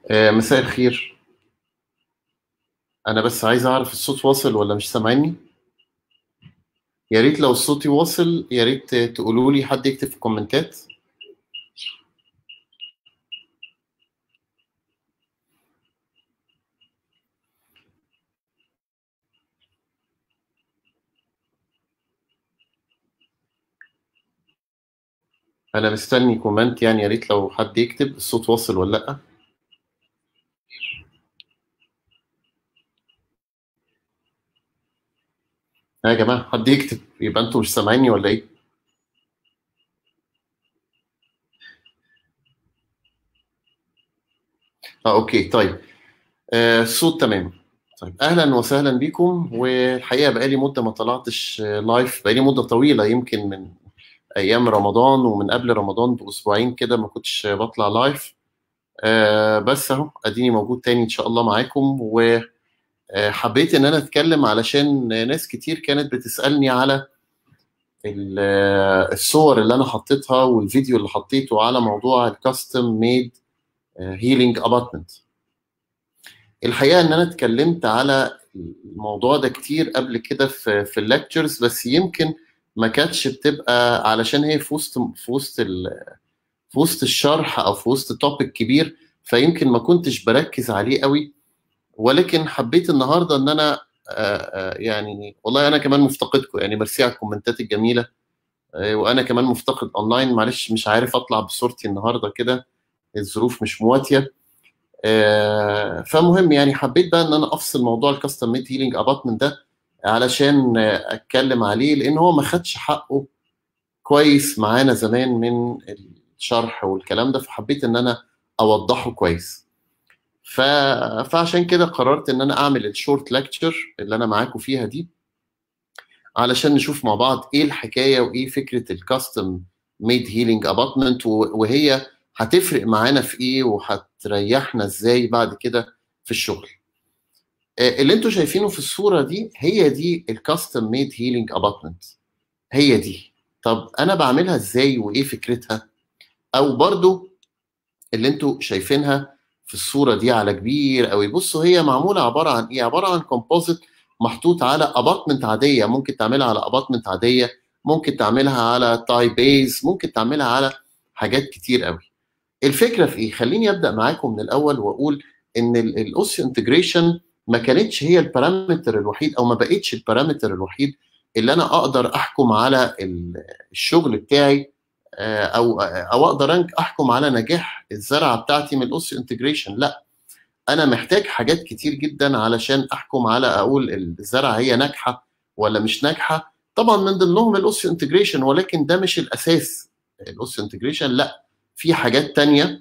آه، مساء الخير انا بس عايز اعرف الصوت واصل ولا مش سامعني يا ريت لو الصوت واصل يا ريت تقولوا لي حد يكتب في الكومنتات انا مستني كومنت يعني يا ريت لو حد يكتب الصوت واصل ولا لا يا جماعه حد يكتب يبقى انتوا مش سامعيني ولا ايه اه اوكي طيب آه الصوت تمام طيب اهلا وسهلا بكم والحقيقه بقالي مده ما طلعتش لايف بقالي مده طويله يمكن من ايام رمضان ومن قبل رمضان باسبوعين كده ما كنتش بطلع لايف آه بس اهو اديني موجود تاني ان شاء الله معاكم وحبيت ان انا اتكلم علشان ناس كتير كانت بتسالني على الصور اللي انا حطيتها والفيديو اللي حطيته على موضوع الكاستم ميد هيلينج اباتمنت الحقيقه ان انا اتكلمت على الموضوع ده كتير قبل كده في في الليكتشرز بس يمكن ما كانتش بتبقى علشان هي في وسط في وسط في وسط الشرح او في وسط توبيك كبير فيمكن ما كنتش بركز عليه قوي ولكن حبيت النهارده ان انا يعني والله انا كمان مفتقدكم يعني ميرسي على الكومنتات الجميله وانا كمان مفتقد اونلاين معلش مش عارف اطلع بصورتي النهارده كده الظروف مش مواتيه فمهم يعني حبيت بقى ان انا افصل موضوع الكاستم ميد هيلينج اباتمنت ده علشان اتكلم عليه لان هو ما خدش حقه كويس معانا زمان من الشرح والكلام ده فحبيت ان انا اوضحه كويس ف... فعشان كده قررت ان انا اعمل الشورت ليكتشر اللي انا معاكم فيها دي علشان نشوف مع بعض ايه الحكايه وايه فكره الكاستم ميد هيلينج اباتمنت وهي هتفرق معانا في ايه وهتريحنا ازاي بعد كده في الشغل اللي انتوا شايفينه في الصوره دي هي دي الكاستم ميد هيلينج اباتمنت هي دي طب انا بعملها ازاي وايه فكرتها او برضو اللي انتوا شايفينها في الصوره دي على كبير قوي بصوا هي معموله عباره عن ايه عباره عن كومبوزيت محطوط على اباتمنت عاديه ممكن تعملها على اباتمنت عاديه ممكن تعملها على تاي بيز ممكن تعملها على حاجات كتير قوي الفكره في ايه خليني ابدا معاكم من الاول واقول ان الاوسيو انتجريشن ما كانتش هي البارامتر الوحيد او ما بقتش البارامتر الوحيد اللي انا اقدر احكم على الشغل بتاعي او او اقدر احكم على نجاح الزرعه بتاعتي من الاوسيو انتجريشن لا انا محتاج حاجات كتير جدا علشان احكم على اقول الزرعه هي ناجحه ولا مش ناجحه طبعا من ضمنهم الاوسيو انتجريشن ولكن ده مش الاساس الاوسيو انتجريشن لا في حاجات تانية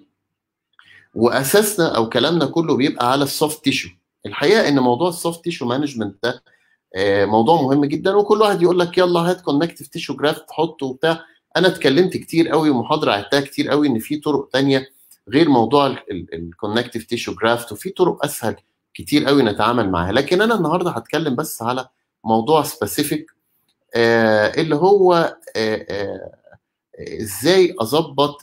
واساسنا او كلامنا كله بيبقى على السوفت تيشو الحقيقه ان موضوع السوفت تيشو مانجمنت ده موضوع مهم جدا وكل واحد يقول لك يلا هات كونكتيف تيشو جرافت حطه وبتاع انا اتكلمت كتير قوي ومحاضره عدتها كتير قوي ان في طرق تانية غير موضوع الكونكتيف تيشو جرافت وفي طرق اسهل كتير قوي نتعامل معاها لكن انا النهارده هتكلم بس على موضوع سبيسيفيك آه اللي هو آه آه ازاي اظبط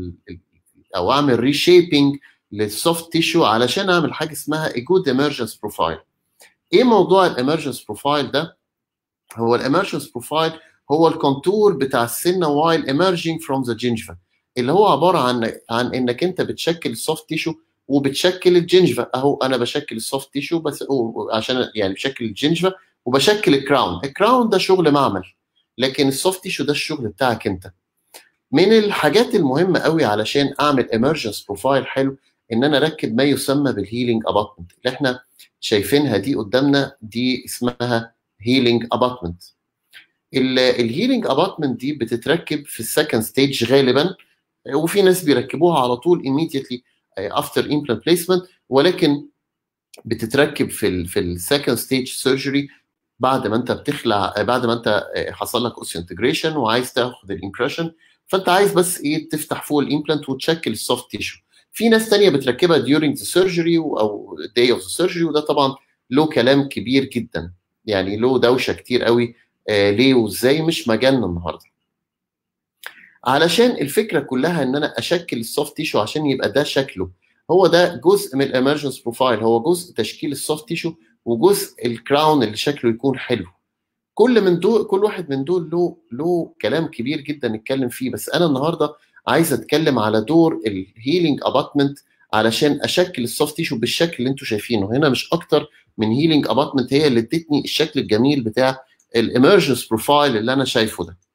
او اعمل ريشيبنج للسوفت تيشو علشان اعمل حاجه اسمها جود ايمرجنس بروفايل ايه موضوع الامرجنس بروفايل ده هو الامرجنس بروفايل هو الكونتور بتاع السنه وايل ايمرجينج فروم ذا جينجفا اللي هو عباره عن عن انك انت بتشكل السوفت تيشو وبتشكل الجينجفا اهو انا بشكل السوفت تيشو بس عشان يعني بشكل الجينجفا وبشكل الكراون الكراون ده شغل معمل لكن السوفت تيشو ده الشغل بتاعك انت من الحاجات المهمه قوي علشان اعمل ايمرجنس بروفايل حلو ان انا اركب ما يسمى بالهيلينج اباتمنت اللي احنا شايفينها دي قدامنا دي اسمها هيلينج اباتمنت الهيلينج اباتمنت دي بتتركب في السكند ستيج غالبا وفي ناس بيركبوها على طول immediately after implant placement ولكن بتتركب في ال في السكند ستيج سيرجري بعد ما انت بتخلع بعد ما انت حصل لك اوسيو انتجريشن وعايز تاخد الامبريشن فانت عايز بس ايه تفتح فوق الامبلانت وتشكل السوفت تيشو في ناس تانية بتركبها during the surgery او day of the surgery وده طبعا له كلام كبير جدا يعني له دوشه كتير قوي آه ليه وازاي مش مجالنا النهارده علشان الفكره كلها ان انا اشكل السوفت تيشو عشان يبقى ده شكله هو ده جزء من الامرجنس بروفايل هو جزء تشكيل السوفت تيشو وجزء الكراون اللي شكله يكون حلو كل من دول كل واحد من دول له له كلام كبير جدا نتكلم فيه بس انا النهارده عايز اتكلم على دور الهيلينج اباتمنت علشان اشكل السوفت تيشو بالشكل اللي انتم شايفينه هنا مش اكتر من هيلينج اباتمنت هي اللي ادتني الشكل الجميل بتاع الامرجنس بروفايل اللي انا شايفه ده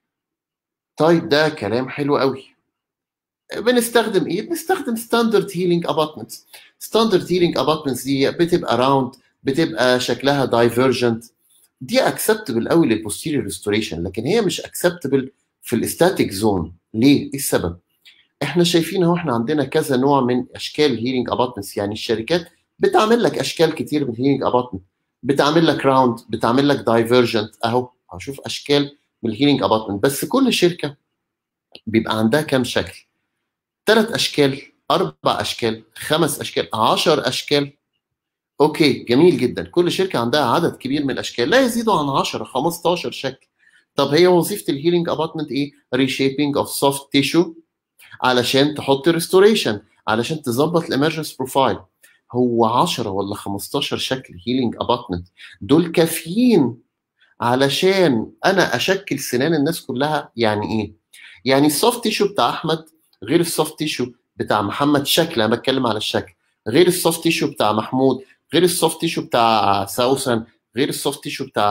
طيب ده كلام حلو قوي بنستخدم ايه بنستخدم ستاندرد هيلينج اباتمنتس ستاندرد هيلينج اباتمنتس دي بتبقى راوند بتبقى شكلها دايفرجنت دي اكسبتبل قوي للبوستيريور ريستوريشن لكن هي مش اكسبتبل في الاستاتيك زون ليه ايه السبب احنا شايفين اهو احنا عندنا كذا نوع من اشكال هيلينج اباتمنتس يعني الشركات بتعمل لك اشكال كتير من الهيلينج اباتمنت بتعمل لك راوند بتعمل لك دايفرجنت اهو هشوف اشكال من الهيلينج اباتمنت بس كل شركه بيبقى عندها كام شكل ثلاث اشكال اربع اشكال خمس اشكال عشر اشكال اوكي جميل جدا كل شركه عندها عدد كبير من الاشكال لا يزيدوا عن 10 15 شكل طب هي وظيفه الهيلينج اباتمنت ايه ريشيبنج اوف سوفت تيشو علشان تحط ريستوريشن علشان تظبط الامرجنس بروفايل هو 10 ولا 15 شكل هيلينج اباتمنت دول كافيين علشان انا اشكل سنان الناس كلها يعني ايه يعني السوفت تيشو بتاع احمد غير السوفت تيشو بتاع محمد شكل انا بتكلم على الشكل غير السوفت تيشو بتاع محمود غير السوفت تيشو بتاع سوسن غير السوفت تيشو بتاع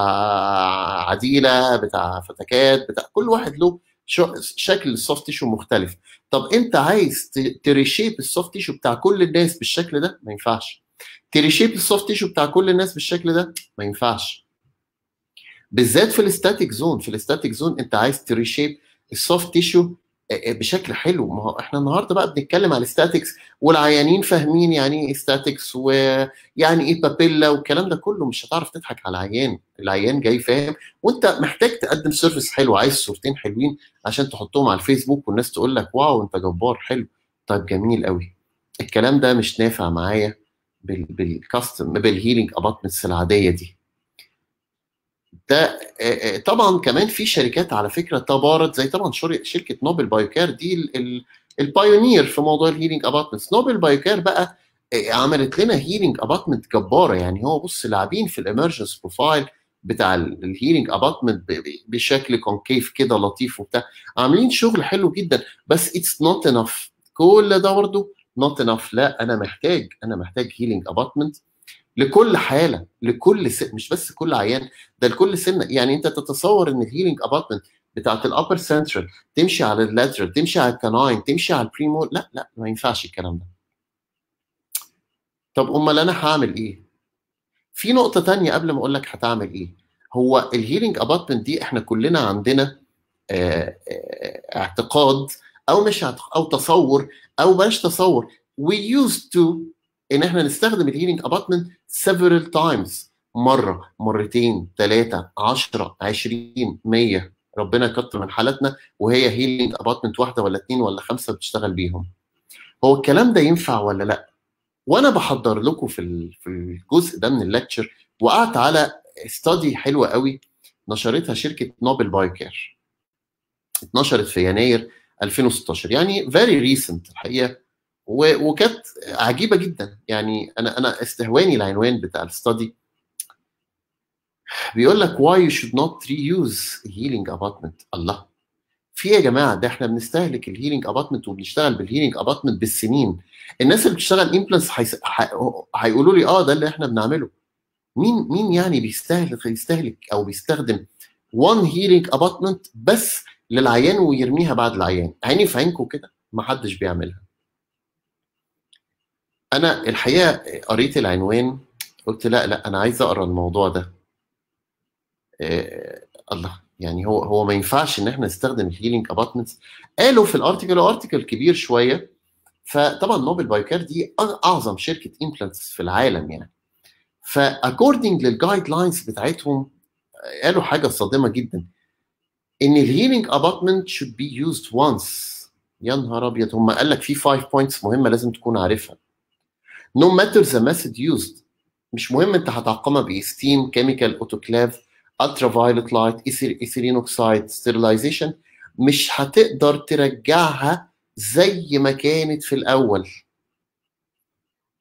عديله بتاع فتكات بتاع كل واحد له شكل السوفت تيشو مختلف طب انت عايز تريشيب السوفت تيشو بتاع كل الناس بالشكل ده ما ينفعش تريشيب السوفت تيشو بتاع كل الناس بالشكل ده ما ينفعش بالذات في الاستاتيك زون في الاستاتيك زون انت عايز تريشيب السوفت تيشو بشكل حلو ما هو احنا النهارده بقى بنتكلم على الستاتكس والعيانين فاهمين يعني ايه ستاتكس ويعني ايه بابيلا والكلام ده كله مش هتعرف تضحك على العيان العيان جاي فاهم وانت محتاج تقدم سيرفيس حلو عايز صورتين حلوين عشان تحطهم على الفيسبوك والناس تقول لك واو انت جبار حلو طيب جميل قوي الكلام ده مش نافع معايا بالكاستم بالهيلينج اباتمنتس العاديه دي ده طبعا كمان في شركات على فكره تبارت زي طبعا شركه نوبل بايوكير دي البايونير في موضوع الهيلينج اباتمنتس نوبل بايوكير بقى عملت لنا هيلينج اباتمنت جباره يعني هو بص لاعبين في الامرجنس بروفايل بتاع الهيلينج اباتمنت بشكل كونكيف كده لطيف وبتاع عاملين شغل حلو جدا بس اتس نوت انف كل ده برضه نوت انف لا انا محتاج انا محتاج هيلينج اباتمنت لكل حاله لكل سن مش بس كل عيان ده لكل سن يعني انت تتصور ان الهيلينج اباتمنت بتاعت الابر سنترال تمشي على اللاترال تمشي على الكاناين تمشي على البريمو لا لا ما ينفعش الكلام ده طب امال انا هعمل ايه في نقطه تانية قبل ما اقول لك هتعمل ايه هو الهيلينج اباتمنت دي احنا كلنا عندنا اه اه اعتقاد او مش او تصور او بلاش تصور we used to ان احنا نستخدم الهيلينج اباتمنت several times مره مرتين ثلاثه 10 20 100 ربنا يكتر من حالاتنا وهي هيلينج اباتمنت واحده ولا اثنين ولا خمسه بتشتغل بيهم هو الكلام ده ينفع ولا لا وانا بحضر لكم في في الجزء ده من الليكتشر وقعت على استادي حلوه قوي نشرتها شركه نوبل بايوكير اتنشرت في يناير 2016 يعني فيري ريسنت الحقيقه وكانت عجيبه جدا يعني انا انا استهواني العنوان بتاع الستادي بيقول لك why you should not reuse healing abutment الله في يا جماعه ده احنا بنستهلك الهيلينج اباتمنت وبنشتغل بالهيلينج اباتمنت بالسنين الناس اللي بتشتغل امبلانس حيس... ح... هيقولوا لي اه ده اللي احنا بنعمله مين مين يعني بيستهلك يستهلك او بيستخدم وان هيلينج اباتمنت بس للعيان ويرميها بعد العيان عيني في عينكم كده ما حدش بيعملها انا الحقيقه قريت العنوان قلت لا لا انا عايز اقرا الموضوع ده إيه الله يعني هو هو ما ينفعش ان احنا نستخدم الهيلينج اباتمنتس قالوا في الارتكل ارتكل كبير شويه فطبعا نوبل بايوكير دي اعظم شركه امبلانتس في العالم يعني فاكوردنج للجايد لاينز بتاعتهم قالوا حاجه صادمه جدا ان الهيلينج اباتمنت should be used once يا نهار ابيض هم قال لك في 5 بوينتس مهمه لازم تكون عارفها no matter the method used مش مهم انت هتعقمها بايه ستيم كيميكال اوتوكلاف الترا فايولت لايت ايثيلين اوكسايد ستيرلايزيشن مش هتقدر ترجعها زي ما كانت في الاول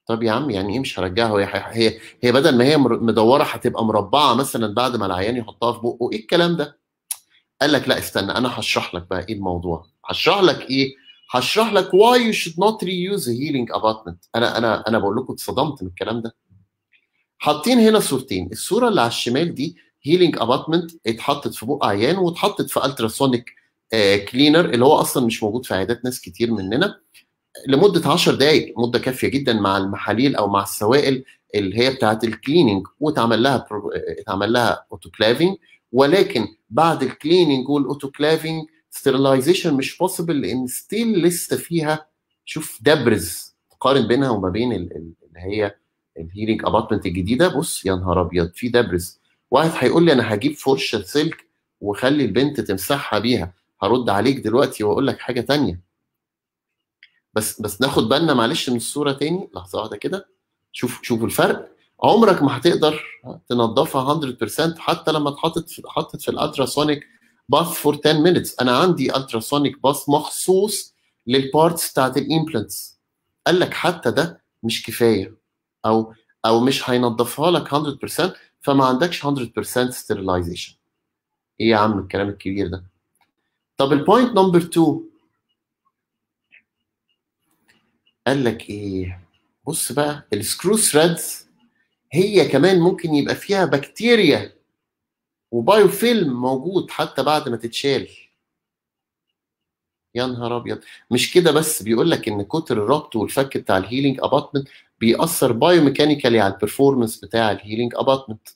طب يا عم يعني ايه مش هرجعها هي هي هي بدل ما هي مدوره هتبقى مربعه مثلا بعد ما العيان يحطها في بقه ايه الكلام ده؟ قال لك لا استنى انا هشرح لك بقى ايه الموضوع هشرح لك ايه؟ هشرح لك why you should not reuse a healing abutment انا انا انا بقول لكم اتصدمت من الكلام ده حاطين هنا صورتين الصوره اللي على الشمال دي هيلينج اباتمنت اتحطت في بق عيان واتحطت في التراسونيك كلينر اللي هو اصلا مش موجود في عيادات ناس كتير مننا لمده 10 دقائق مده كافيه جدا مع المحاليل او مع السوائل اللي هي بتاعه الكليننج واتعمل لها اتعمل لها اوتوكلافينج ولكن بعد الكليننج والاوتوكلافينج ستيرلايزيشن مش بوسيبل لان ستيل لسه فيها شوف دبرز قارن بينها وما بين اللي هي الهيلينج اباتمنت الجديده بص يا نهار ابيض في دبرز واحد هيقول لي انا هجيب فرشه سلك وخلي البنت تمسحها بيها هرد عليك دلوقتي واقول لك حاجه تانية بس بس ناخد بالنا معلش من الصوره تاني لحظه واحده كده شوف شوف الفرق عمرك ما هتقدر تنظفها 100% حتى لما اتحطت في حطت في الالتراسونيك باث فور 10 مينتس انا عندي التراسونيك باث مخصوص للبارتس بتاعت الامبلانتس قال لك حتى ده مش كفايه او او مش هينظفها لك 100% فما عندكش 100% sterilization ايه يا عم الكلام الكبير ده طب البوينت نمبر 2 قال لك ايه بص بقى السكرو ثريدز هي كمان ممكن يبقى فيها بكتيريا وبايو فيلم موجود حتى بعد ما تتشال يا نهار ابيض مش كده بس بيقول لك ان كتر الربط والفك بتاع الهيلينج اباتمنت بيأثر بايو ميكانيكالي على البرفورمانس بتاع الهيلينج اباتمنت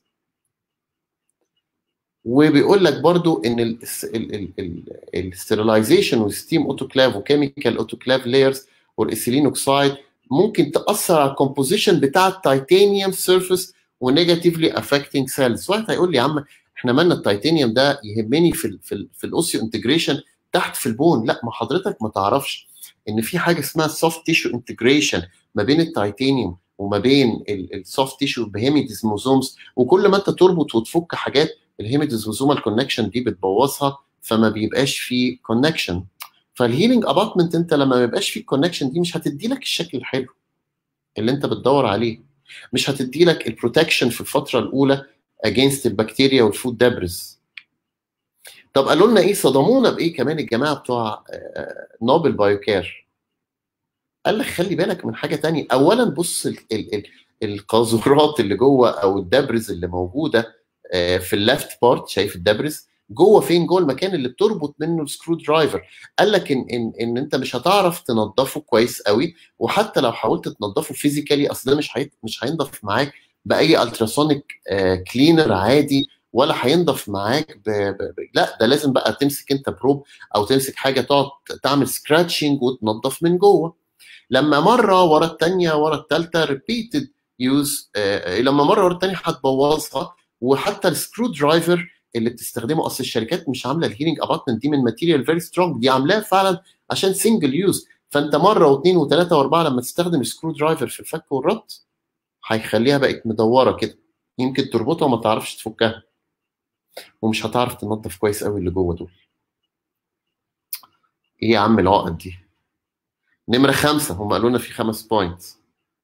وبيقول لك برضو ان الستيرلايزيشن والستيم اوتوكلاف وكيميكال اوتوكلاف لايرز والايثيلين اوكسايد ممكن تاثر على الكومبوزيشن بتاع التيتانيوم سيرفيس ونيجاتيفلي افكتنج سيلز واحد هيقول لي يا عم احنا مالنا التيتانيوم ده يهمني في ال في, ال في الاوسيو انتجريشن تحت في البون لا ما حضرتك ما تعرفش ان في حاجه اسمها سوفت تيشو انتجريشن ما بين التيتانيوم وما بين السوفت تيشو بهيميديزموزومز وكل ما انت تربط وتفك حاجات الهيميديزموزومال كونكشن دي بتبوظها فما بيبقاش في كونكشن فالهيلينج اباتمنت انت لما ما يبقاش فيه الكونكشن دي مش هتدي لك الشكل الحلو اللي انت بتدور عليه مش هتدي لك البروتكشن في الفتره الاولى اجينست البكتيريا والفود دابرز طب قالوا لنا ايه صدمونا بايه كمان الجماعه بتوع نوبل بايوكير قال لك خلي بالك من حاجه تانية اولا بص ال ال ال القاذورات اللي جوه او الدبرز اللي موجوده في الليفت بارت شايف الدبرز جوه فين جوه المكان اللي بتربط منه السكرو درايفر قال لك ان ان ان انت مش هتعرف تنظفه كويس قوي وحتى لو حاولت تنظفه فيزيكالي اصل ده مش هي... مش هينضف معاك باي التراسونيك كلينر عادي ولا هينضف معاك ب... ب... ب... لا ده لازم بقى تمسك انت بروب او تمسك حاجه تقعد تعمل سكراتشنج وتنظف من جوه لما مره ورا الثانيه ورا الثالثه ريبيتد يوز لما مره ورا الثانيه هتبوظها وحتى السكرو درايفر اللي بتستخدمه اصل الشركات مش عامله الهيلينج اباتمنت دي من ماتيريال فيري سترونج دي عاملاها فعلا عشان سنجل يوز فانت مره واثنين وثلاثه واربعه لما تستخدم السكرو درايفر في الفك والربط هيخليها بقت مدوره كده يمكن تربطها وما تعرفش تفكها ومش هتعرف تنظف كويس قوي اللي جوه دول ايه يا عم العقد دي نمره خمسه هم قالوا لنا في خمس بوينتس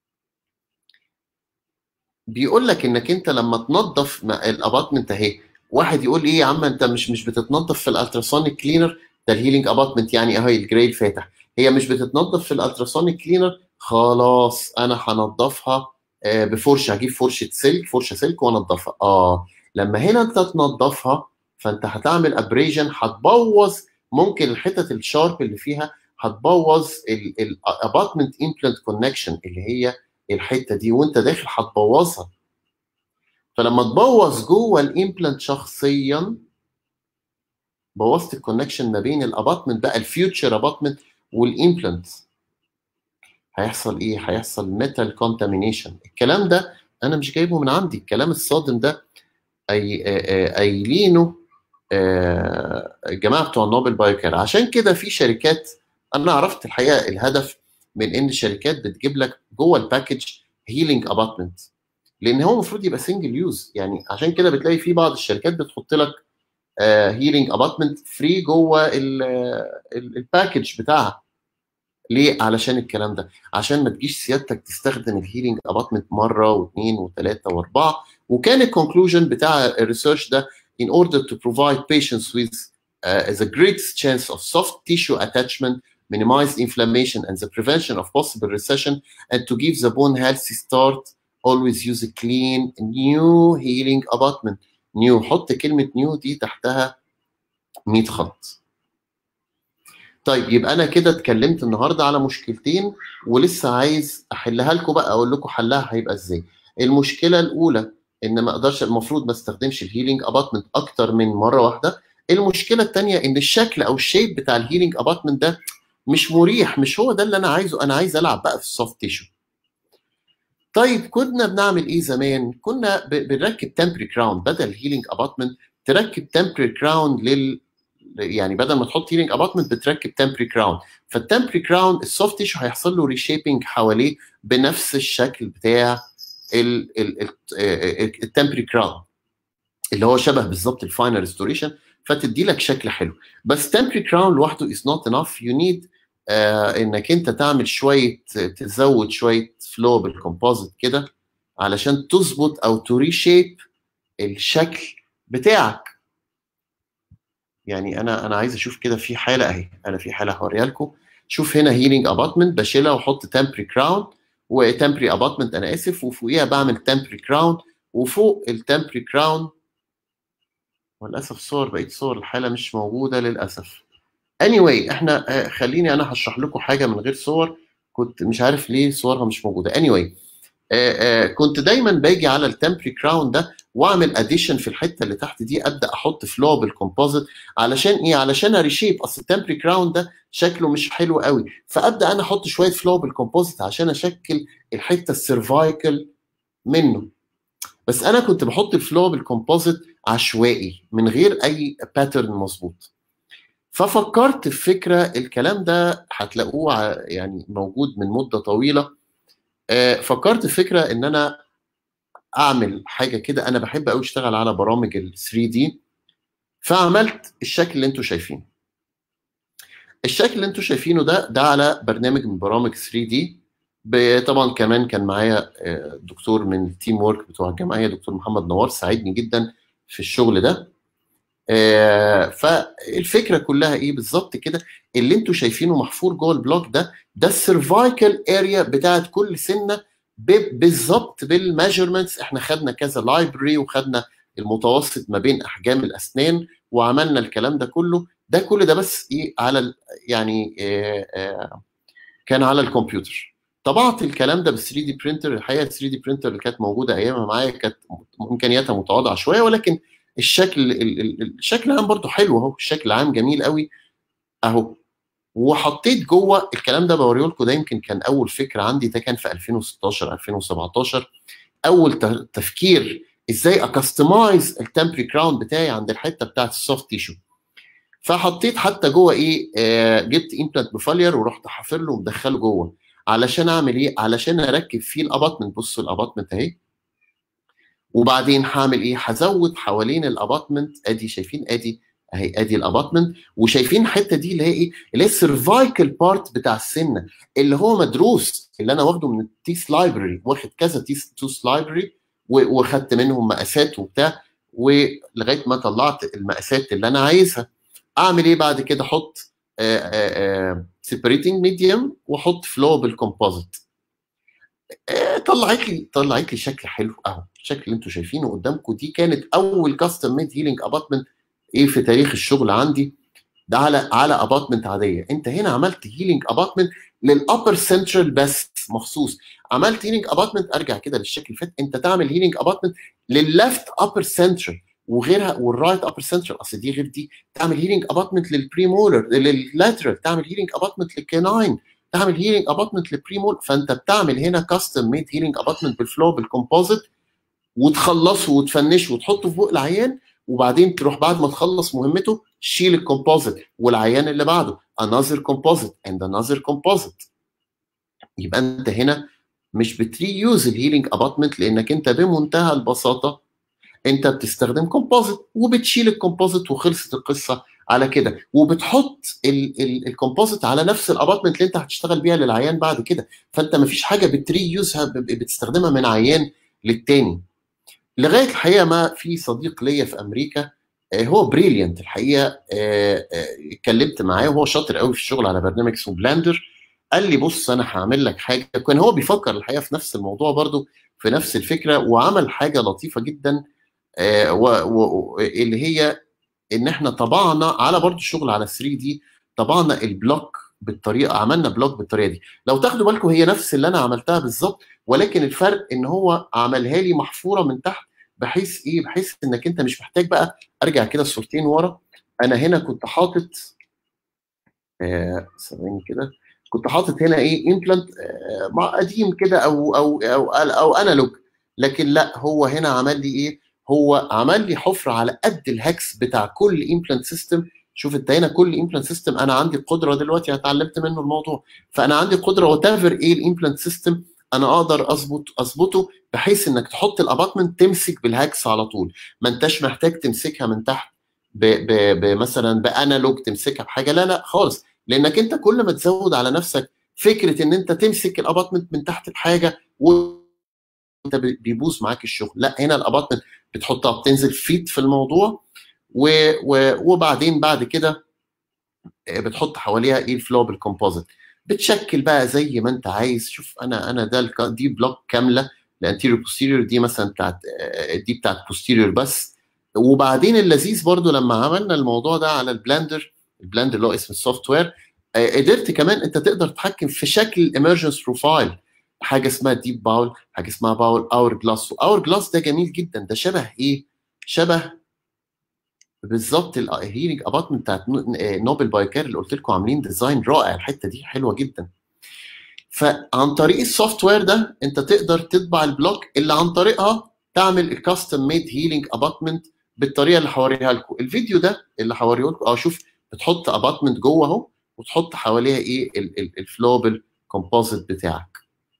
بيقول لك انك انت لما تنظف الاباتمنت اهي واحد يقول لي ايه يا عم انت مش مش بتتنظف في الالتراسونيك كلينر ده الهيلينج اباتمنت يعني اهي الجراي الفاتح هي مش بتتنظف في الالتراسونيك كلينر خلاص انا هنضفها بفرشه هجيب فرشه سلك فرشه سلك وانضفها اه لما هنا انت تنضفها فانت هتعمل ابريجن هتبوظ ممكن الحتت الشارب اللي فيها هتبوظ الاباتمنت امبلانت كونكشن اللي هي الحته دي وانت داخل هتبوظها فلما تبوظ جوه الامبلانت شخصيا بوظت الكونكشن ما بين الاباتمنت بقى الفيوتشر اباتمنت والامبلانت هيحصل ايه؟ هيحصل ميتال كونتامينيشن الكلام ده انا مش جايبه من عندي الكلام الصادم ده اي قايلينه الجماعه بتوع نوبل بايوكير عشان كده في شركات انا عرفت الحقيقه الهدف من ان الشركات بتجيب لك جوه الباكج هيلينج اباتمنت لان هو المفروض يبقى سنجل يوز يعني عشان كده بتلاقي في بعض الشركات بتحط لك هيلينج اباتمنت فري جوه الباكج بتاعها ليه؟ علشان الكلام ده عشان ما تجيش سيادتك تستخدم الهيلينج اباتمنت مره واثنين وثلاثه واربعه وكان الكونكلوجن بتاع الريسيرش ده in order to provide patients with uh, the greatest chance of soft tissue attachment minimize inflammation and the prevention of possible recession and to give the bone healthy start always use a clean new healing abutment new حط كلمة new دي تحتها 100 خط طيب يبقى انا كده اتكلمت النهارده على مشكلتين ولسه عايز احلها لكم بقى اقول لكم حلها هيبقى ازاي المشكله الاولى ان ما اقدرش المفروض ما استخدمش الهيلينج اباتمنت اكتر من مره واحده المشكله الثانيه ان الشكل او الشيب بتاع الهيلينج اباتمنت ده مش مريح مش هو ده اللي انا عايزه انا عايز العب بقى في السوفت تيشو طيب كنا بنعمل ايه زمان كنا بنركب تمبري كراون بدل هيلينج اباتمنت تركب تمبري كراون لل يعني بدل ما تحط هيلينج اباتمنت بتركب تمبري كراون فالتمبري كراون السوفت تيشو هيحصل له ريشيبنج حواليه بنفس الشكل بتاع التمبري كراون اللي هو شبه بالظبط الفاينل ريستوريشن فتدي لك شكل حلو بس تمبري كراون لوحده از نوت انف يو نيد انك انت تعمل شويه تزود شويه فلو بالكومبوزيت كده علشان تظبط او تريشيب الشكل بتاعك يعني انا انا عايز اشوف كده في حاله اهي انا في حاله هوريها لكم شوف هنا هيلينج اباتمنت بشيلها واحط تمبري كراون وتمبري اباتمنت انا اسف وفوقيها بعمل تمبري كراون وفوق التمبري كراون وللاسف صور بقيت صور الحاله مش موجوده للاسف anyway احنا خليني انا هشرح لكم حاجه من غير صور كنت مش عارف ليه صورها مش موجوده anyway آآ آآ كنت دايما باجي على التمبري كراون ده واعمل اديشن في الحته اللي تحت دي ابدا احط فلو بالكومبوزيت علشان ايه علشان اريشيب اصل التمبري كراون ده شكله مش حلو قوي فابدا انا احط شويه فلو بالكومبوزيت عشان اشكل الحته السيرفايكل منه بس انا كنت بحط الفلو بالكومبوزيت عشوائي من غير اي باترن مظبوط ففكرت في فكره الكلام ده هتلاقوه يعني موجود من مده طويله فكرت في فكره ان انا اعمل حاجه كده انا بحب قوي اشتغل على برامج ال 3 دي فعملت الشكل اللي انتم شايفينه الشكل اللي انتم شايفينه ده ده على برنامج من برامج 3 دي طبعا كمان كان معايا دكتور من التيم وورك بتوع الجمعيه دكتور محمد نوار ساعدني جدا في الشغل ده فالفكره كلها ايه بالظبط كده اللي انتم شايفينه محفور جوه البلوك ده ده السيرفايكال اريا بتاعت كل سنه بالظبط بالميجرمنتس احنا خدنا كذا لايبرري وخدنا المتوسط ما بين احجام الاسنان وعملنا الكلام ده كله ده كل ده بس ايه على يعني آآ آآ كان على الكمبيوتر طبعت الكلام ده بال 3 دي برينتر الحقيقه ال 3 دي برينتر اللي كانت موجوده ايامها معايا كانت امكانياتها متواضعه شويه ولكن الشكل الشكل العام برضو حلو اهو الشكل العام جميل قوي اهو وحطيت جوه الكلام ده بوريه لكم ده يمكن كان اول فكره عندي ده كان في 2016 2017 اول تفكير ازاي اكستمايز التمبري كراون بتاعي عند الحته بتاعت السوفت تيشو فحطيت حتى جوه ايه آه جبت امبلانت بفالير ورحت حافر له ومدخله جوه علشان اعمل ايه علشان اركب فيه الاباتمنت بصوا الاباتمنت اهي وبعدين هعمل ايه هزود حوالين الاباتمنت ادي شايفين ادي اهي ادي الاباتمنت وشايفين الحته دي اللي هي ايه اللي هي السيرفايكال بارت بتاع السنه اللي هو مدروس اللي انا واخده من التيس لايبرري واخد كذا تيس توس لايبرري وخدت منهم مقاسات وبتاع ولغايه ما طلعت المقاسات اللي انا عايزها اعمل ايه بعد كده احط سيبريتنج ميديوم واحط فلو بالكومبوزيت طلعت لي طلعت لي شكل حلو اهو الشكل اللي انتم شايفينه قدامكم دي كانت اول كاستم ميد هيلينج اباتمنت ايه في تاريخ الشغل عندي ده على على اباتمنت عاديه انت هنا عملت هيلينج اباتمنت للابر سنترال بس مخصوص عملت هيلينج اباتمنت ارجع كده للشكل اللي فات انت تعمل هيلينج اباتمنت للليفت ابر سنترال وغيرها والرايت ابر سنترال اصل دي غير دي تعمل هيلينج اباتمنت للبريمولر لللاترال تعمل هيلينج اباتمنت للكيناين تعمل هيلينج اباتمنت للبريمول فانت بتعمل هنا كاستم ميد هيلينج اباتمنت بالفلو بالكومبوزيت وتخلصه وتفنشه وتحطه في بق العيان وبعدين تروح بعد ما تخلص مهمته شيل الكومبوزيت والعيان اللي بعده another composite and another composite يبقى انت هنا مش بتري يوز الهيلينج اباتمنت لانك انت بمنتهى البساطه انت بتستخدم كومبوزيت وبتشيل الكومبوزيت وخلصت القصه على كده وبتحط الكومبوزيت على نفس الابارتمنت اللي انت هتشتغل بيها للعيان بعد كده فانت ما فيش حاجه بتري يوزها بتستخدمها من عيان للتاني لغايه الحقيقه ما في صديق ليا في امريكا هو بريليانت الحقيقه اتكلمت معاه وهو شاطر قوي في الشغل على برنامج اسمه بلاندر قال لي بص انا هعمل لك حاجه كان هو بيفكر الحقيقه في نفس الموضوع برضو في نفس الفكره وعمل حاجه لطيفه جدا اللي هي ان احنا طبعنا على برضو الشغل على 3 دي طبعنا البلوك بالطريقه عملنا بلوك بالطريقه دي لو تاخدوا بالكم هي نفس اللي انا عملتها بالظبط ولكن الفرق ان هو عملها لي محفوره من تحت بحيث ايه بحيث انك انت مش محتاج بقى ارجع كده صورتين ورا انا هنا كنت حاطط ثواني آه كده كنت حاطط هنا ايه امبلانت آه قديم كده او او او او, أو انالوج لكن لا هو هنا عمل لي ايه هو عمل لي حفره على قد الهكس بتاع كل امبلانت سيستم شوف انت هنا كل امبلانت سيستم انا عندي القدره دلوقتي انا اتعلمت منه الموضوع فانا عندي قدره وات ايه الامبلانت سيستم انا اقدر اظبط اظبطه بحيث انك تحط الاباتمنت تمسك بالهاكس على طول ما انتش محتاج تمسكها من تحت مثلا بانالوج تمسكها بحاجه لا لا خالص لانك انت كل ما تزود على نفسك فكره ان انت تمسك الاباتمنت من تحت بحاجه وانت بيبوظ معاك الشغل لا هنا الاباتمنت بتحطها بتنزل فيت في الموضوع و... و... وبعدين بعد كده بتحط حواليها ايه الفلو بالكومبوزيت بتشكل بقى زي ما انت عايز شوف انا انا ده الك... دي بلوك كامله الانتيريور بوستيريور دي مثلا بتاعت دي بتاعت بوستيريور بس وبعدين اللذيذ برضو لما عملنا الموضوع ده على البلندر البلندر اللي هو اسم السوفت وير قدرت كمان انت تقدر تتحكم في شكل الامرجنس بروفايل حاجه اسمها ديب باول حاجه اسمها باول اور جلاس اور جلاس ده جميل جدا ده شبه ايه شبه بالظبط الهيرنج اباتمنت بتاعت نوبل بايكار اللي قلت لكم عاملين ديزاين رائع الحته دي حلوه جدا فعن طريق السوفت وير ده انت تقدر تطبع البلوك اللي عن طريقها تعمل الكاستم ميد هيلينج اباتمنت بالطريقه اللي هوريها لكم الفيديو ده اللي هوريه لكم اه شوف بتحط اباتمنت جوه اهو وتحط حواليها ايه الفلوبل كومبوزيت بتاعك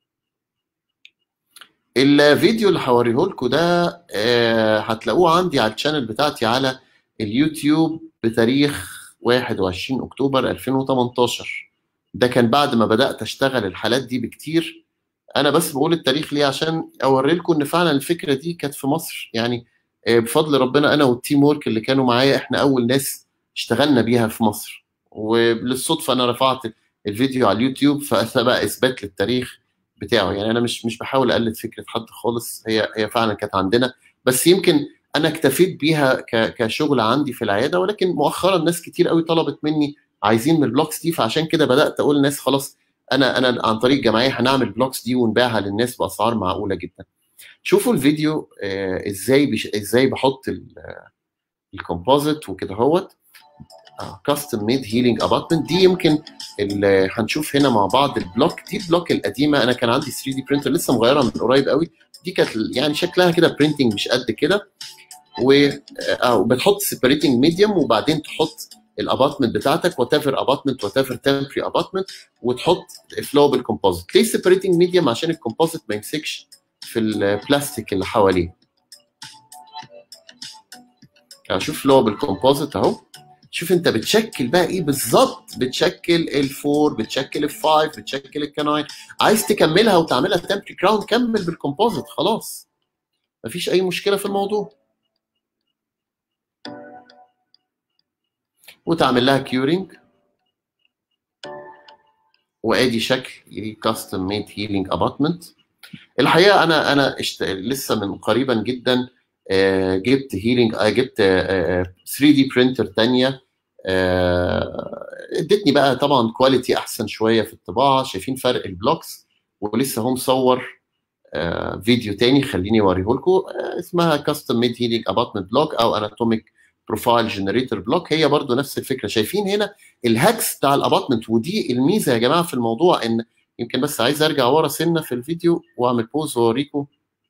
الفيديو اللي هوريه لكم ده آه هتلاقوه عندي على الشانل بتاعتي على اليوتيوب بتاريخ 21 اكتوبر 2018 ده كان بعد ما بدات اشتغل الحالات دي بكتير انا بس بقول التاريخ ليه عشان اوري لكم ان فعلا الفكره دي كانت في مصر يعني بفضل ربنا انا والتيم ورك اللي كانوا معايا احنا اول ناس اشتغلنا بيها في مصر وللصدفه انا رفعت الفيديو على اليوتيوب فده بقى اثبات للتاريخ بتاعه يعني انا مش مش بحاول اقلد فكره حد خالص هي هي فعلا كانت عندنا بس يمكن انا اكتفيت بيها كشغل عندي في العياده ولكن مؤخرا ناس كتير قوي طلبت مني عايزين من البلوكس دي فعشان كده بدات اقول للناس خلاص انا انا عن طريق جمعيه هنعمل بلوكس دي ونبيعها للناس باسعار معقوله جدا شوفوا الفيديو آه ازاي بش... ازاي بحط الكومبوزيت وكده اهوت كاستم ميد هيلينج اباتمنت دي يمكن اللي هنشوف هنا مع بعض البلوك دي البلوك القديمه انا كان عندي 3 دي برينتر لسه مغيرها من قريب قوي دي كانت يعني شكلها كده برينتنج مش قد كده وبتحط سيبريتنج ميديوم وبعدين تحط الاباتمنت بتاعتك وات ايفر اباتمنت وات ايفر تمبري اباتمنت وتحط فلو بالكومبوزيت ليه سيبريتنج ميديوم عشان الكومبوزيت ما يمسكش في البلاستيك اللي حواليه شوف فلو بالكومبوزيت اهو شوف انت بتشكل بقى ايه بالظبط بتشكل الفور بتشكل الفايف بتشكل الكناين عايز تكملها وتعملها تمبري كراون كمل بالكومبوزيت خلاص مفيش اي مشكله في الموضوع وتعمل لها كيورينج وادي شكل كاستم ميد هيلينج اباتمنت الحقيقه انا انا اشت... لسه من قريبا جدا آه جبت هيلينج آه جبت 3 دي برينتر ثانيه ادتني بقى طبعا كواليتي احسن شويه في الطباعه شايفين فرق البلوكس ولسه هو مصور آه فيديو تاني خليني اوريه لكم اسمها كاستم ميد هيلينج اباتمنت بلوك او اناتوميك بروفايل جنريتور بلوك هي برضو نفس الفكره شايفين هنا الهاكس بتاع الاباتمنت ودي الميزه يا جماعه في الموضوع ان يمكن بس عايز ارجع ورا سنه في الفيديو واعمل بوز واوريكم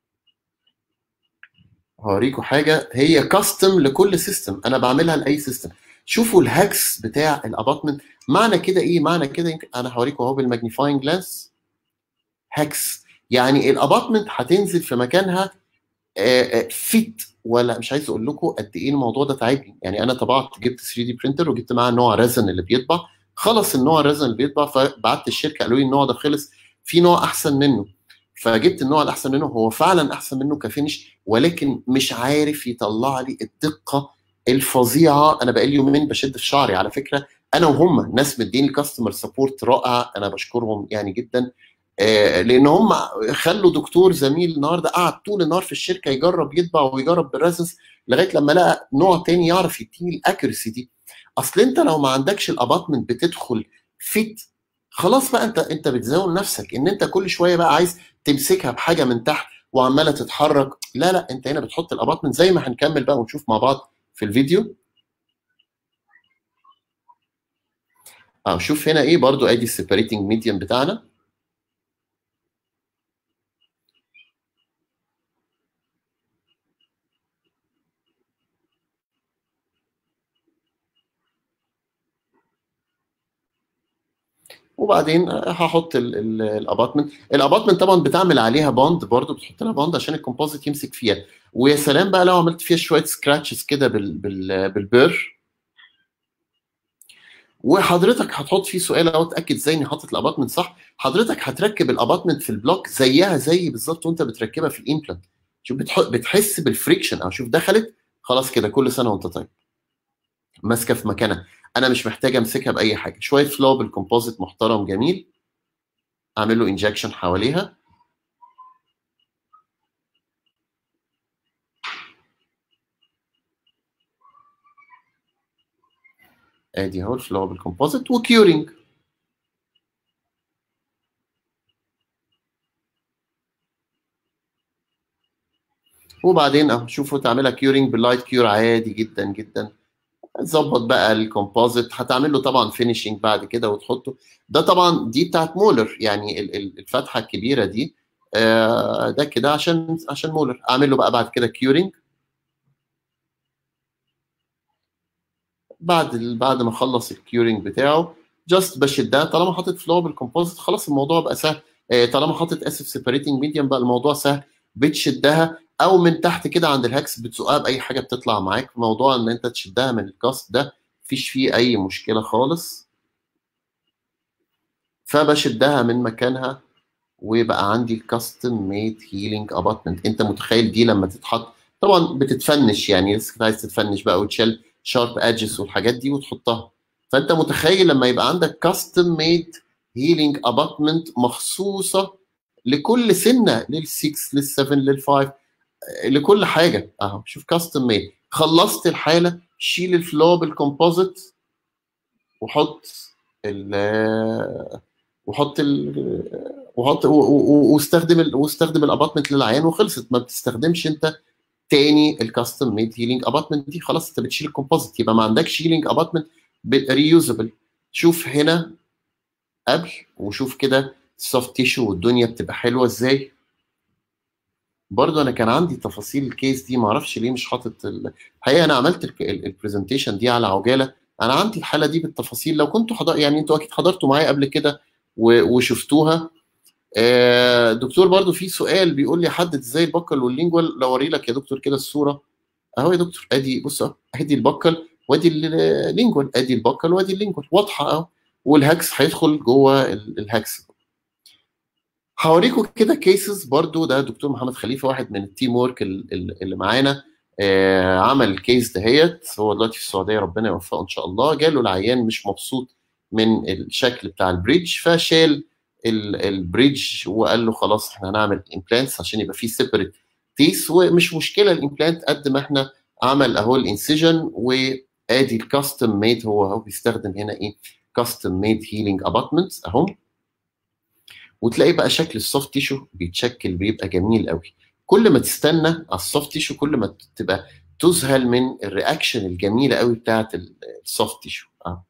هوريكم حاجه هي كاستم لكل سيستم انا بعملها لاي سيستم شوفوا الهاكس بتاع الاباتمنت معنى كده ايه معنى كده يمكن انا هوريكم اهو بالماجنيفاينج جلاس هاكس يعني الاباتمنت هتنزل في مكانها فيت ولا مش عايز اقول لكم قد ايه الموضوع ده تعبني يعني انا طبعت جبت 3 دي برينتر وجبت معاه نوع رزن اللي بيطبع خلص النوع الرزن اللي بيطبع فبعت الشركه قالوا لي النوع ده خلص في نوع احسن منه فجبت النوع الاحسن منه هو فعلا احسن منه كفينش ولكن مش عارف يطلع لي الدقه الفظيعه انا بقالي يومين بشد في شعري على فكره انا وهم ناس مديني كاستمر سبورت رائع انا بشكرهم يعني جدا آه لان هم خلوا دكتور زميل النهارده قعد طول النهار في الشركه يجرب يطبع ويجرب بالريزنس لغايه لما لقى نوع تاني يعرف يديني الاكيرسي دي اصل انت لو ما عندكش الاباتمنت بتدخل فيت خلاص بقى انت انت بتزاول نفسك ان انت كل شويه بقى عايز تمسكها بحاجه من تحت وعماله تتحرك لا لا انت هنا بتحط الاباتمنت زي ما هنكمل بقى ونشوف مع بعض في الفيديو اه شوف هنا ايه برضو ادي السيبريتنج ميديم بتاعنا وبعدين هحط الاباتمنت الاباتمنت طبعا بتعمل عليها باند برضو بتحط لها باند عشان الكومبوزيت يمسك فيها ويا سلام بقى لو عملت فيها شويه سكراتشز كده بال بال بالبير وحضرتك هتحط فيه سؤال اهو اتاكد ازاي اني حاطط الاباتمنت صح حضرتك هتركب الاباتمنت في البلوك زيها زي بالظبط وانت بتركبها في الامبلانت شوف بتحس بالفريكشن او شوف دخلت خلاص كده كل سنه وانت طيب ماسكه في مكانها انا مش محتاج امسكها باي حاجه شويه فلو بالكومبوزيت محترم جميل اعمل له انجكشن حواليها ادي اهو الفلو بالكومبوزيت وكيورنج وبعدين اهو شوفوا تعملها كيورنج باللايت كيور عادي جدا جدا تظبط بقى الكومبوزيت هتعمل له طبعا فينيشنج بعد كده وتحطه ده طبعا دي بتاعت مولر يعني الفتحه الكبيره دي ده كده عشان عشان مولر اعمل له بقى بعد كده كيورنج بعد بعد ما اخلص الكيورنج بتاعه جاست بشدها طالما حاطط فلو بالكومبوزيت خلاص الموضوع بقى سهل طالما حاطط اسف سيبريتنج ميديم بقى الموضوع سهل بتشدها او من تحت كده عند الهاكس بتزقها باي حاجه بتطلع معاك موضوع ان انت تشدها من الكاست ده مفيش فيه اي مشكله خالص فبشدها من مكانها ويبقى عندي الكاستم ميد هيلينج اباتمنت انت متخيل دي لما تتحط طبعا بتتفنش يعني لسه عايز تتفنش بقى وتشيل شارب ادجز والحاجات دي وتحطها فانت متخيل لما يبقى عندك كاستم ميد هيلينج اباتمنت مخصوصه لكل سنه لل6 لل7 لل5 لكل حاجه اهو شوف كاستم ميد خلصت الحاله شيل الفلو بالكومبوزيت وحط ال وحط ال وحط واستخدم ال واستخدم الاباتمنت للعيان وخلصت ما بتستخدمش انت تاني الكاستم ميد هيلينج اباتمنت دي خلاص انت بتشيل الكومبوزيت يبقى ما عندكش هيلينج اباتمنت ريوزبل شوف هنا قبل وشوف كده السوفت تيشو والدنيا بتبقى حلوه ازاي برضه انا كان عندي تفاصيل الكيس دي ما اعرفش ليه مش حاطط الحقيقه انا عملت البرزنتيشن دي على عجاله انا عندي الحاله دي بالتفاصيل لو كنتوا حضر يعني انتوا اكيد حضرتوا معايا قبل كده وشفتوها آه دكتور برضه في سؤال بيقول لي حدد ازاي البكل واللينجوال لو اوري لك يا دكتور كده الصوره اهو يا دكتور ادي بص اهو ادي البكل وادي اللينجوال ادي البكل وادي اللينجوال واضحه اهو والهاكس هيدخل جوه الهاكس هوريكم كده كيسز برضو ده دكتور محمد خليفه واحد من التيم ورك اللي معانا آه عمل الكيس دهيت هو دلوقتي في السعوديه ربنا يوفقه ان شاء الله جاله العيان مش مبسوط من الشكل بتاع البريدج فشال البريدج وقال له خلاص احنا هنعمل امبلانتس عشان يبقى في سيبريت تيس ومش مشكله الامبلانت قد ما احنا عمل اهو الانسيجن وادي الكاستم ميد هو اهو بيستخدم هنا ايه كاستم ميد هيلينج اباتمنتس اهو وتلاقي بقى شكل السوفت تيشو بيتشكل بيبقى جميل قوي كل ما تستنى على السوفت تيشو كل ما تبقى تذهل من الرياكشن الجميله قوي بتاعه السوفت تيشو اه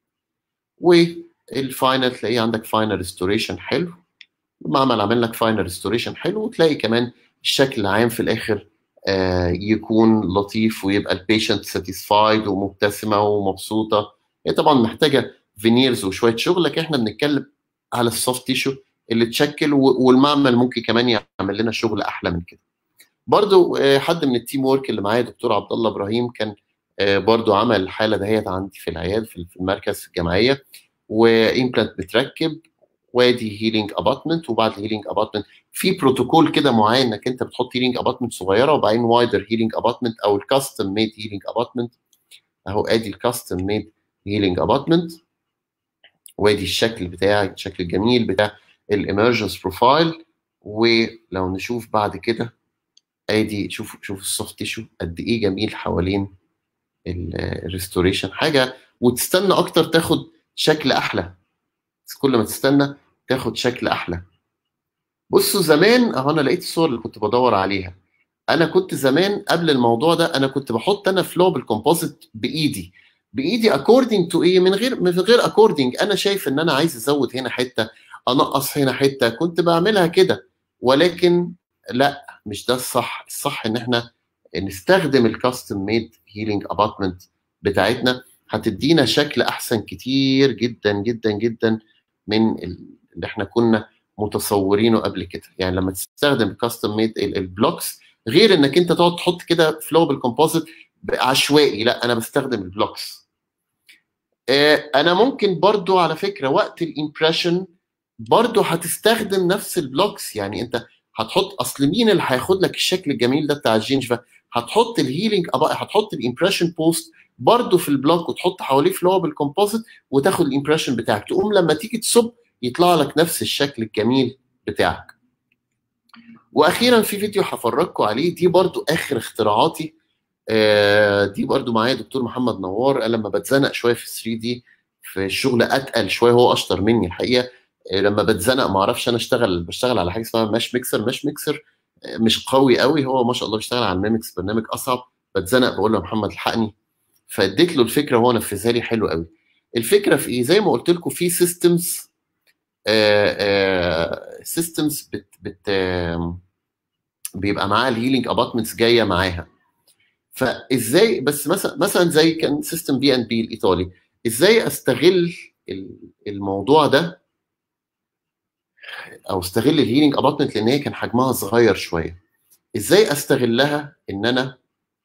والفاينل تلاقيه عندك فاينل ريستوريشن حلو المعمل عامل لك فاينل ريستوريشن حلو وتلاقي كمان الشكل العام في الاخر آه يكون لطيف ويبقى البيشنت ساتيسفايد ومبتسمه ومبسوطه هي طبعا محتاجه فينيرز وشويه شغل لكن احنا بنتكلم على السوفت تيشو اللي تشكل والمعمل ممكن كمان يعمل لنا شغل احلى من كده برضو آه، حد من التيم وورك اللي معايا دكتور عبد الله ابراهيم كان آه، برضو عمل الحاله دهيت عندي في العياد في في المركز في الجمعيه وامبلانت متركب وادي هيلينج اباتمنت وبعد الهيلينج اباتمنت في بروتوكول كده معين انك انت بتحط هيلينج اباتمنت صغيره وبعدين وايدر هيلينج اباتمنت او الكاستم ميد هيلينج اباتمنت اهو ادي الكاستم ميد هيلينج اباتمنت وادي الشكل بتاعي الشكل الجميل بتاع الامرجنس بروفايل ولو نشوف بعد كده ادي شوف شوف السوفت تيشو قد ايه جميل حوالين الريستوريشن حاجه وتستنى اكتر تاخد شكل احلى بس كل ما تستنى تاخد شكل احلى بصوا زمان اهو انا لقيت الصور اللي كنت بدور عليها انا كنت زمان قبل الموضوع ده انا كنت بحط انا فلو بالكومبوزيت بايدي بايدي اكوردنج تو ايه من غير من غير اكوردنج انا شايف ان انا عايز ازود هنا حته انقص هنا حته كنت بعملها كده ولكن لا مش ده الصح الصح ان احنا نستخدم الكاستم ميد هيلينج اباتمنت بتاعتنا هتدينا شكل احسن كتير جدا جدا جدا من اللي احنا كنا متصورينه قبل كده يعني لما تستخدم الكاستم ميد البلوكس غير انك انت تقعد تحط كده فلو بالكومبوزيت عشوائي لا انا بستخدم البلوكس آه، انا ممكن برضو على فكره وقت الامبريشن برضو هتستخدم نفس البلوكس يعني انت هتحط اصل مين اللي هياخد لك الشكل الجميل ده بتاع الجينجفا هتحط الهيلينج هتحط الامبريشن بوست برضو في البلوك وتحط حواليه فلو بالكومبوزيت وتاخد الامبريشن بتاعك تقوم لما تيجي تصب يطلع لك نفس الشكل الجميل بتاعك واخيرا في فيديو هفرجكم عليه دي برضو اخر اختراعاتي آه، دي برضو معايا دكتور محمد نوار قال لما بتزنق شويه في 3 دي في الشغل اتقل شويه هو اشطر مني الحقيقه آه، لما بتزنق ما اعرفش انا اشتغل بشتغل على حاجه اسمها ماش ميكسر ماش ميكسر آه، مش قوي قوي هو ما شاء الله بيشتغل على الميمكس برنامج اصعب بتزنق بقول له يا محمد الحقني فاديت له الفكره وهو نفذها لي حلو قوي الفكره في ايه زي ما قلت لكم في سيستمز سيستمز بت بت بيبقى معاها الهيلينج اباتمنتس جايه معاها فازاي بس مثلا مثلا زي كان سيستم بي ان بي الايطالي ازاي استغل الموضوع ده او استغل الهيلينج اباتمنت لان هي كان حجمها صغير شويه ازاي استغلها ان انا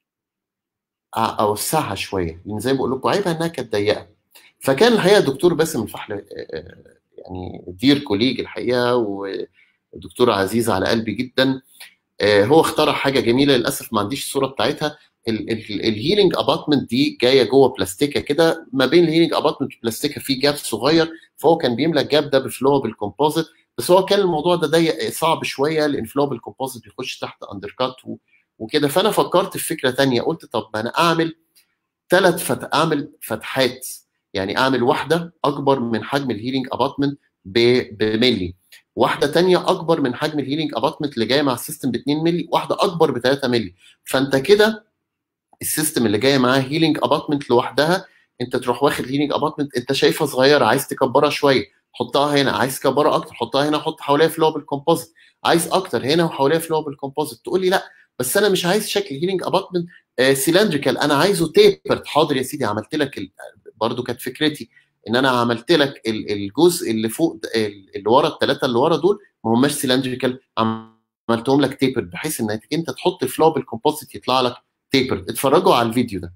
اوسعها شويه لان زي ما بقول لكم عيبها انها كانت ضيقه فكان الحقيقه الدكتور باسم الفحل يعني دير كوليج الحقيقه ودكتور عزيز على قلبي جدا هو اخترع حاجه جميله للاسف ما عنديش الصوره بتاعتها الهيلينج اباتمنت دي جايه جوه بلاستيكه كده ما بين الهيلينج اباتمنت والبلاستيكه في جاب صغير فهو كان بيملى الجاب ده بفلو بالكومبوزيت بس هو كان الموضوع ده ضيق صعب شويه لان فلو بالكومبوزيت بيخش تحت اندر كات وكده فانا فكرت في فكره ثانيه قلت طب ما انا اعمل ثلاث فت... اعمل فتحات يعني اعمل واحده اكبر من حجم الهيلينج اباتمنت بملي واحده ثانيه اكبر من حجم الهيلينج اباتمنت اللي جايه مع السيستم ب 2 مللي واحده اكبر ب 3 مللي فانت كده السيستم اللي جايه معاه هيلينج اباتمنت لوحدها انت تروح واخد هيلينج اباتمنت انت شايفها صغيره عايز تكبرها شويه حطها هنا عايز تكبرها اكتر حطها هنا حط حواليها فلو بالكومبوزيت عايز اكتر هنا وحواليها فلو بالكومبوزيت تقول لي لا بس انا مش عايز شكل هيلينج اباتمنت سيلندريكال انا عايزه تيبرد حاضر يا سيدي عملت لك ال... برضو كانت فكرتي ان انا عملت لك الجزء اللي فوق اللي ورا الثلاثه اللي ورا دول ما هماش سيلندريكال عملتهم لك تيبرد بحيث انك انت تحط الفلو بالكومبوزيت يطلع لك تيبرد اتفرجوا على الفيديو ده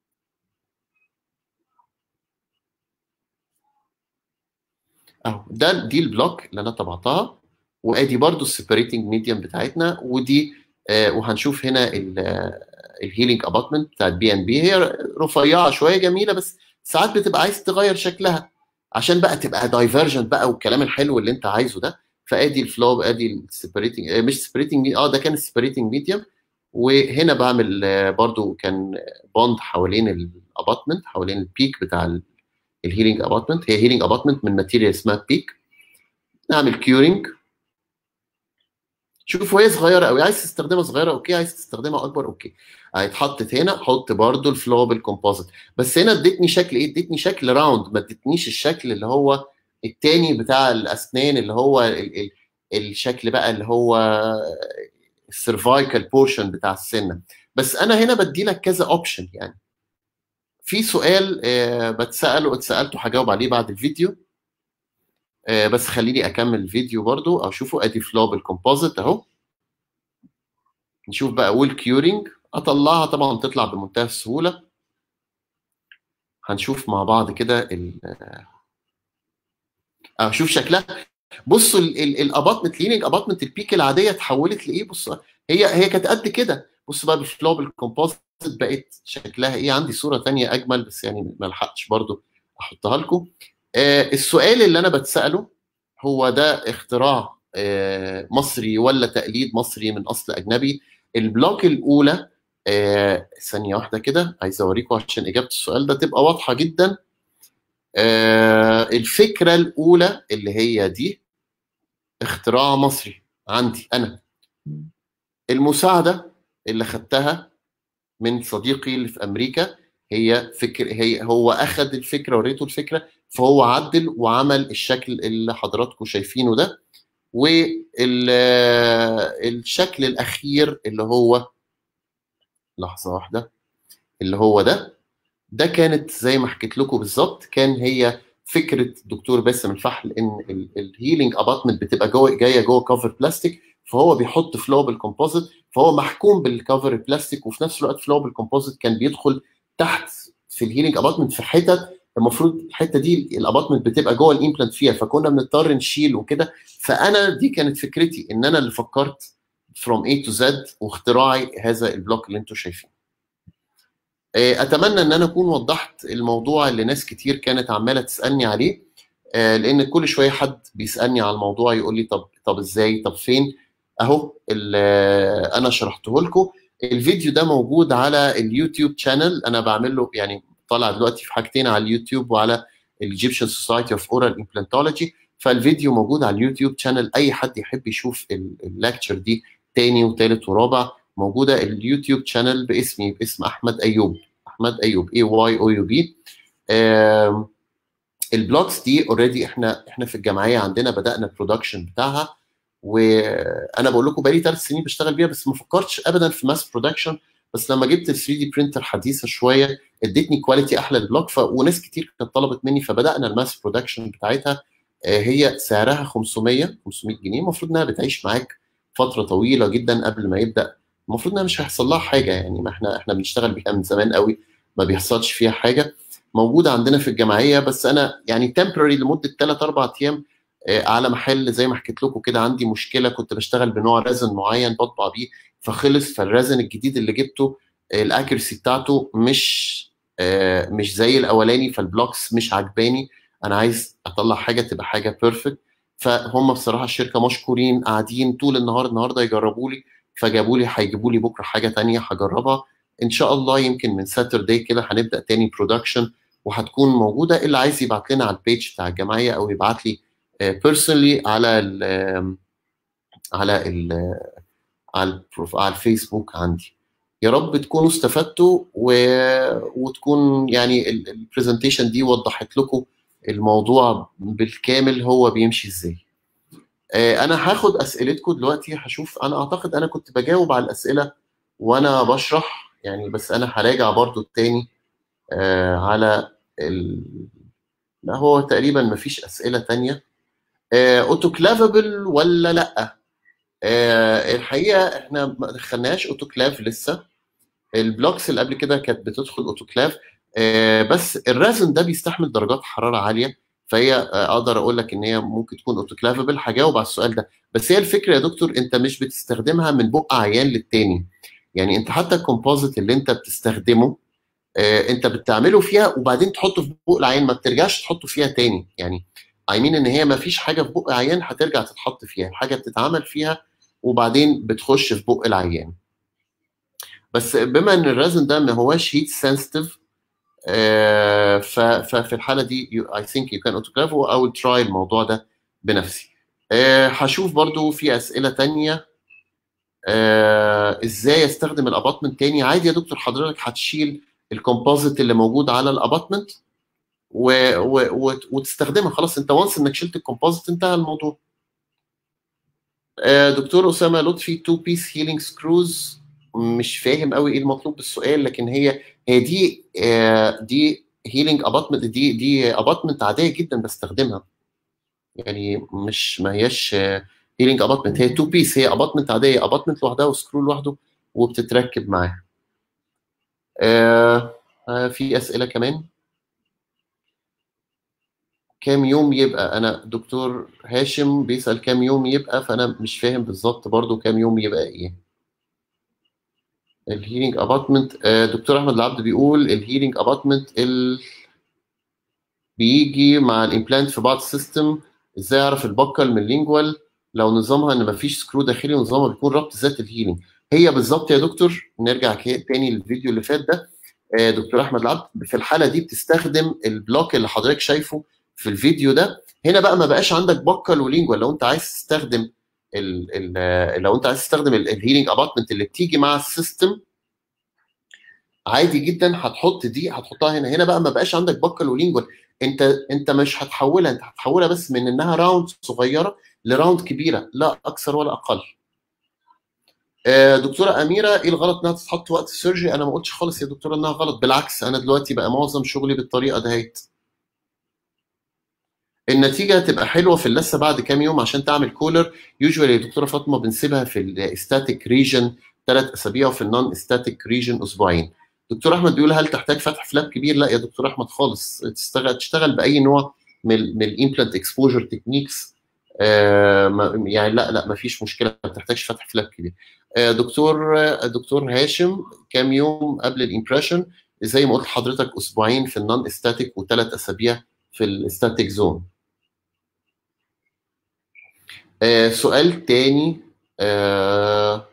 اهو ده دي البلوك اللي انا طبعتها وادي برضو السيبريتنج ميديم بتاعتنا ودي آه وهنشوف هنا الهيلينج اباتمنت بتاعت بي ان بي هي رفيعه شويه جميله بس ساعات بتبقى عايز تغير شكلها عشان بقى تبقى دايفرجنت بقى والكلام الحلو اللي انت عايزه ده فادي الفلو ادي السيبريتنج مش سيبريتنج اه ده كان السيبريتنج ميديم وهنا بعمل برضو كان بوند حوالين الاباتمنت حوالين البيك بتاع الهيلينج اباتمنت هي هيلينج اباتمنت من ماتيريال اسمها بيك نعمل كيورنج شوف وهي صغيره قوي عايز تستخدمها صغيره اوكي عايز تستخدمها اكبر اوكي هيتحطت هنا حط برضو الفلو بالكومبوزيت بس هنا ادتني شكل ايه ادتني شكل راوند ما ادتنيش الشكل اللي هو التاني بتاع الاسنان اللي هو ال ال الشكل بقى اللي هو السيرفايكال بورشن بتاع السنه بس انا هنا بدي لك كذا اوبشن يعني في سؤال آه بتساله اتسالته هجاوب عليه بعد الفيديو آه بس خليني اكمل الفيديو برضو او شوفوا ادي فلو بالكومبوزيت اهو نشوف بقى ويل كيورنج اطلعها طبعا تطلع بمنتهى السهوله هنشوف مع بعض كده ال اشوف شكلها بصوا الاباطمنت ليننج اباطمنت البيك العاديه اتحولت لايه بص هي هي كانت قد كده بص بقى بالفلو بالكومبوزيت بقت شكلها ايه عندي صوره ثانيه اجمل بس يعني ما لحقتش برضو احطها لكم آه السؤال اللي انا بتساله هو ده اختراع آه مصري ولا تقليد مصري من اصل اجنبي البلوك الاولى آه ثانيه واحده كده عايز اوريكم عشان اجابه السؤال ده تبقى واضحه جدا آه الفكره الاولى اللي هي دي اختراع مصري عندي انا المساعده اللي خدتها من صديقي اللي في امريكا هي فكر هي هو اخذ الفكره وريته الفكره فهو عدل وعمل الشكل اللي حضراتكم شايفينه ده والشكل الاخير اللي هو لحظه واحده اللي هو ده ده كانت زي ما حكيت لكم بالظبط كان هي فكره دكتور باسم الفحل ان الهيلينج اباتمنت بتبقى جوه جايه جوه كفر بلاستيك فهو بيحط فلو بالكومبوزيت فهو محكوم بالكفر البلاستيك وفي نفس الوقت فلو بالكومبوزيت كان بيدخل تحت في الهيلينج اباتمنت في حتت المفروض الحته دي الاباتمنت بتبقى جوه الامبلانت فيها فكنا بنضطر نشيل وكده فانا دي كانت فكرتي ان انا اللي فكرت فروم A تو زد واختراعي هذا البلوك اللي انتم شايفينه. اتمنى ان انا اكون وضحت الموضوع اللي ناس كتير كانت عماله تسالني عليه لان كل شويه حد بيسالني على الموضوع يقول لي طب طب ازاي طب فين اهو انا شرحته لكم الفيديو ده موجود على اليوتيوب شانل انا بعمل له يعني طالع دلوقتي في حاجتين على اليوتيوب وعلى الايجيبشن سوسايتي اوف اورال امبلانتولوجي فالفيديو موجود على اليوتيوب شانل اي حد يحب يشوف الليكتشر دي تاني وتالت ورابع موجوده اليوتيوب شانل باسمي باسم احمد ايوب احمد ايوب اي واي او يو بي البلوكس دي اوريدي احنا احنا في الجمعيه عندنا بدانا البرودكشن بتاعها وانا بقول لكم بقالي ثلاث سنين بشتغل بيها بس ما فكرتش ابدا في ماس برودكشن بس لما جبت ال 3 دي برينتر حديثه شويه ادتني كواليتي احلى للبلوك ف... وناس كتير كانت طلبت مني فبدانا الماس برودكشن بتاعتها هي سعرها 500 500 جنيه المفروض انها بتعيش معاك فتره طويله جدا قبل ما يبدا المفروض انها مش هيحصل لها حاجه يعني ما احنا احنا بنشتغل بيها من زمان قوي ما بيحصلش فيها حاجه موجوده عندنا في الجمعيه بس انا يعني تمبرري لمده 3 4 ايام على محل زي ما حكيت لكم كده عندي مشكله كنت بشتغل بنوع رزن معين بطبع بيه فخلص فالرزن الجديد اللي جبته الاكيرسي بتاعته مش مش زي الاولاني فالبلوكس مش عجباني انا عايز اطلع حاجه تبقى حاجه بيرفكت فهم بصراحه الشركه مشكورين قاعدين طول النهار النهارده يجربوا لي فجابوا لي هيجيبوا لي بكره حاجه تانية هجربها ان شاء الله يمكن من ساتردي كده هنبدا تاني برودكشن وهتكون موجوده اللي عايز يبعت لنا على البيج بتاع الجمعيه او يبعت لي بيرسونلي على ال على ال على على الفيسبوك عندي يا رب تكونوا استفدتوا و... وتكون يعني البرزنتيشن دي وضحت لكم الموضوع بالكامل هو بيمشي ازاي انا هاخد اسئلتكم دلوقتي هشوف انا اعتقد انا كنت بجاوب على الاسئله وانا بشرح يعني بس انا هراجع برضو التاني على ال... لا هو تقريبا مفيش اسئله تانيه اوتوكلافبل ولا لا آه الحقيقه احنا ما دخلناش اوتوكلاف لسه البلوكس اللي قبل كده كانت بتدخل اوتوكلاف آه بس الرازن ده بيستحمل درجات حراره عاليه فهي آه اقدر اقول لك ان هي ممكن تكون اوتوكلافبل هجاوب على السؤال ده بس هي الفكره يا دكتور انت مش بتستخدمها من بق عيان للتاني يعني انت حتى الكومبوزيت اللي انت بتستخدمه انت بتعمله فيها وبعدين تحطه في بق العيان ما بترجعش تحطه فيها تاني يعني اي مين ان هي ما فيش حاجه في بق عيان هترجع تتحط فيها الحاجه بتتعمل فيها وبعدين بتخش في بق العيان بس بما ان الرزن ده ما هواش هيت سنسيتيف ففي الحاله دي اي ثينك يو كان اوتوكلاف او تراي الموضوع ده بنفسي هشوف برضو في اسئله تانية ازاي استخدم الاباتمنت تاني عادي يا دكتور حضرتك هتشيل الكومبوزيت اللي موجود على الاباتمنت و... و... وتستخدمها خلاص انت وانس انك شلت الكومبوزيت انتهى الموضوع دكتور اسامه لطفي تو بيس هيلينج سكروز مش فاهم قوي ايه المطلوب بالسؤال لكن هي هي دي دي هيلينج اباتمنت دي دي اباتمنت عاديه جدا بستخدمها يعني مش ما هياش هيلينج اباتمنت هي تو بيس هي اباتمنت عاديه اباتمنت لوحدها وسكرو لوحده وبتتركب معاها آه آه في اسئله كمان كام يوم يبقى انا دكتور هاشم بيسال كام يوم يبقى فانا مش فاهم بالظبط برضو كام يوم يبقى ايه الهيلينج اباتمنت دكتور احمد العبد بيقول الهيلينج اباتمنت ال بيجي مع الامبلانت في بعض السيستم ازاي اعرف البكل من اللينجوال لو نظامها ان مفيش سكرو داخلي ونظامها بيكون ربط ذات الهيلينج هي بالظبط يا دكتور نرجع تاني للفيديو اللي فات ده دكتور احمد العبد في الحاله دي بتستخدم البلوك اللي حضرتك شايفه في الفيديو ده هنا بقى ما بقاش عندك بكل ولينجوال لو انت عايز تستخدم ال ال لو انت عايز تستخدم الهيلينج اباتمنت اللي بتيجي مع السيستم عادي جدا هتحط دي هتحطها هنا هنا بقى ما بقاش عندك بكل ولينجوال انت انت مش هتحولها انت هتحولها بس من انها راوند صغيره لراوند كبيره لا اكثر ولا اقل دكتوره اميره ايه الغلط انها تتحط وقت السيرجري انا ما قلتش خالص يا دكتوره انها غلط بالعكس انا دلوقتي بقى معظم شغلي بالطريقه دهيت النتيجه هتبقى حلوه في اللثه بعد كام يوم عشان تعمل كولر يوجوالي يا دكتوره فاطمه بنسيبها في الاستاتيك ريجن ثلاث اسابيع وفي النون استاتيك ريجن اسبوعين دكتور احمد بيقول هل تحتاج فتح فلاب كبير لا يا دكتور احمد خالص تشتغل تشتغل باي نوع من من الامبلانت اكسبوجر تكنيكس يعني لا لا ما فيش مشكله ما بتحتاجش فتح فلاب كبير آه دكتور آه دكتور هاشم كام يوم قبل الامبريشن زي ما قلت لحضرتك اسبوعين في النون استاتيك وثلاث اسابيع في الاستاتيك زون آه سؤال تاني آه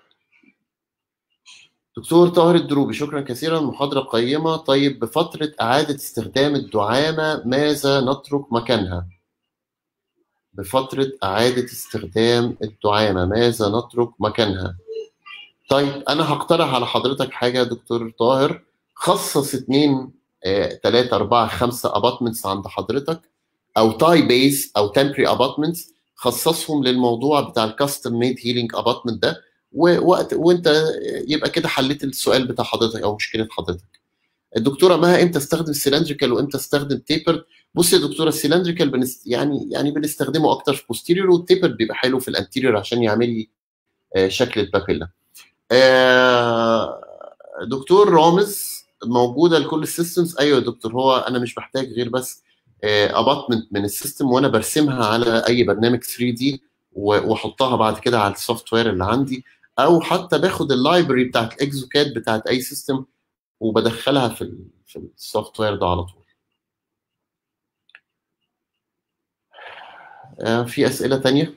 دكتور طاهر الدروبي شكرا كثيرا محاضرة قيمة طيب بفترة إعادة استخدام الدعامة ماذا نترك مكانها؟ بفترة إعادة استخدام الدعامة ماذا نترك مكانها؟ طيب أنا هقترح على حضرتك حاجة يا دكتور طاهر خصص اتنين تلاتة أربعة خمسة أباتمنتس عند حضرتك أو تاي بيز أو تمبري أباتمنتس خصصهم للموضوع بتاع الكاستم ميد هيلينج أباتمنت ده ووقت وانت يبقى كده حليت السؤال بتاع حضرتك او مشكله حضرتك الدكتوره مها امتى استخدم سيلندريكال وامتى استخدم تيبر بص يا دكتوره السيلندريكال بنست... يعني يعني بنستخدمه اكتر في بوستيريور والتيبر بيبقى حلو في الانتيريور عشان يعمل لي شكل البابيلا دكتور رامز موجوده لكل السيستمز ايوه يا دكتور هو انا مش محتاج غير بس اباتمنت من السيستم وانا برسمها على اي برنامج 3 دي واحطها بعد كده على السوفت وير اللي عندي او حتى باخد اللايبرري بتاعت الاكزوكاد بتاعت اي سيستم وبدخلها في ال في السوفت وير ده على طول آه في اسئله تانية